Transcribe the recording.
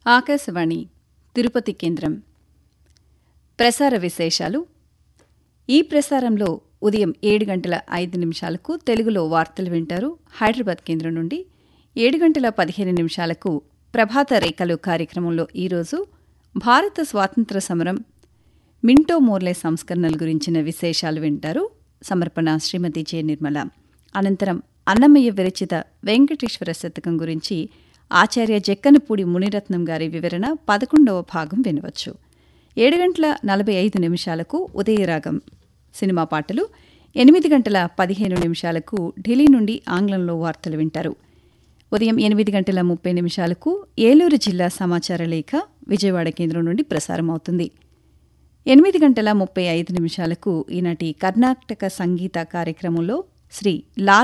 ఆకాశవాణి తిరుపతి కేంద్రం ప్రసార విశేషాలు ఈ ప్రసారంలో ఉదయం ఏడు గంటల ఐదు నిమిషాలకు తెలుగులో వార్తలు వింటారు హైదరాబాద్ కేంద్రం నుండి ఏడు గంటల పదిహేను నిమిషాలకు ప్రభాత రేఖలు కార్యక్రమంలో ఈరోజు భారత స్వాతంత్ర సమరం మింటో మోర్లే సంస్కరణల గురించిన విశేషాలు వింటారు సమర్పణ శ్రీమతి జె నిర్మల అనంతరం అన్నమయ్య విరచిత వెంకటేశ్వర శతకం గురించి ఆచార్య జక్కనపూడి మునిరత్నం గారి వివరణ పదకొండవ భాగం వినవచ్చు ఏడు గంటల నలభై ఐదు నిమిషాలకు ఉదయరాగం సినిమా పాటలు ఎనిమిది గంటల పదిహేను నిమిషాలకు ఢిల్లీ నుండి ఆంగ్లంలో వార్తలు వింటారు ఉదయం ఎనిమిది గంటల ముప్పై నిమిషాలకు ఏలూరు జిల్లా సమాచార లేఖ విజయవాడ కేంద్రం నుండి ప్రసారం అవుతుంది ఎనిమిది గంటల ముప్పై ఐదు నిమిషాలకు ఈనాటి కర్ణాటక సంగీత కార్యక్రమంలో శ్రీ లాల్